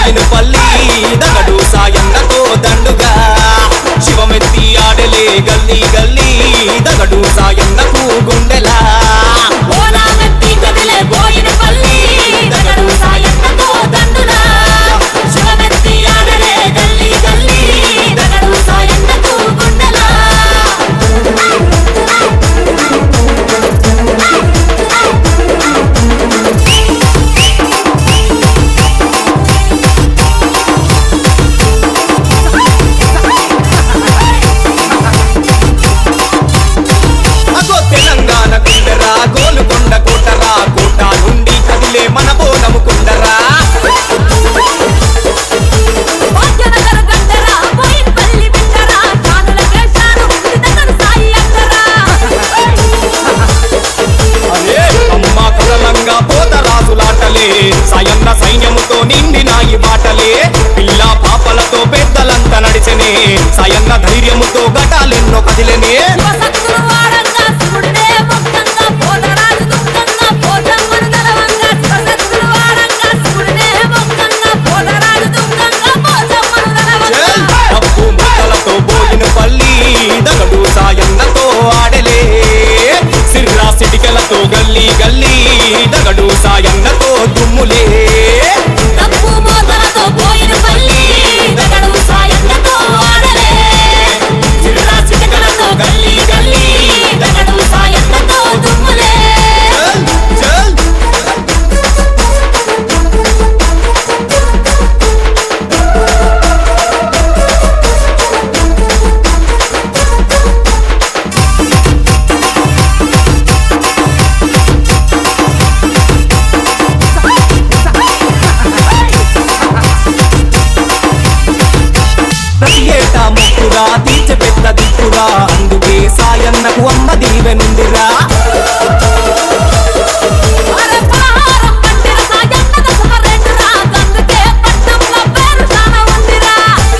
పోయిన పల్లి దగడు సాయన్నతో దండుగా శివమెత్తి ఆడలే గల్లీ గల్లీ దగడు సాయన్నకు గుండెలా ఓనామెత్తి కదిలే పోయిన పల్లి దగడు సాయన్నతో దండులా శివమెత్తి ఆడలే గల్లీ గల్లీ దగడు సాయన్నకు గుండెలా అగో తెలంగాణ కుండరా గోలుకొండ కోటరా కోట నుండి కదిలే మన బోనము కుండరా భాగ్యనగర గంటరా పోయిన పల్లి బిడ్డరా కానుల కేశాలు దగడు సాయి అంటరా అరే అమ్మ కదలంగా పోత రాజులాటలే సయన్న సైన్యముతో నిండినాయి బాటలే పిల్ల పాపలతో పెద్దలంతా నడిచెనే సయన్న ధైర్యముతో ఘటాలెన్నో కదిలెనే శివసత్తులు వాడంగా శివుడినే మొక్కంగా పోతరాజు దుఃఖంగా పోతమ్మను తలవంగా శివసత్తులు వాడంగా శివుడినే మొక్కంగా పోతరాజు దుఃఖంగా పోతమ్మను తలవంగా చల్! డప్పు ముక్కలతో పోయిన పల్లి దగడు సాయన్నతో ఆడలే సిర్రా సిటికలతో గల్లీ గల్లీ దగడు సాయన్నతో దుమ్ములే తప్పు మోతలతో పోయిన పల్లి దగడు సాయన్నతో ఆడలే చిరురా చిటకలతో గల్లీ గల్లీ దగడు సాయన్నతో దుమ్ములే చల్! చల్! ప్రతి ఏటా ముక్కురా తీర్చ పెద్ద దిక్కురా అందుకే సాయన్నకు అమ్మ దీవెనుందిరా అరే పారం పట్టిన సాయన్న దశమ రెండురా గందుకే పట్నంలో పేరు చాలా ఉందిరా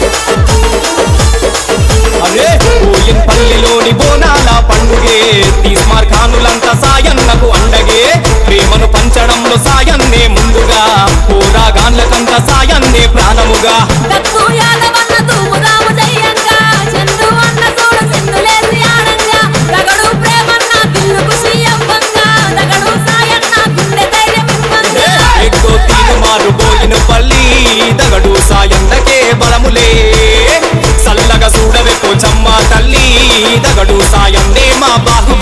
అరే పోయిన్ పల్లెలోని బోనాల పండుగే తీస్మార్ ఖానులంతా సాయన్నకు అండగే ప్రేమను పంచడంలో సాయన్నే ముందుగా పోరాగాన్లకంత సాయన్నే ప్రాణముగా తప్పు యాదవన్న తూముదాము జయంగా చందు అన్న చూడు సింధులేసి ఆడంగా దగడు ప్రేమన్న దిల్లుకు సీయంబంగా దగడు సాయన్న గుండె ధైర్యం ఇవ్వంగా ఎక్కువ తీను మారు పోయిన పల్లి దగడు సాయన్నకే బలములే సల్లగా చూడవెప్పు చమ్మ తల్లి దగడు సాయన్నే మా బాహు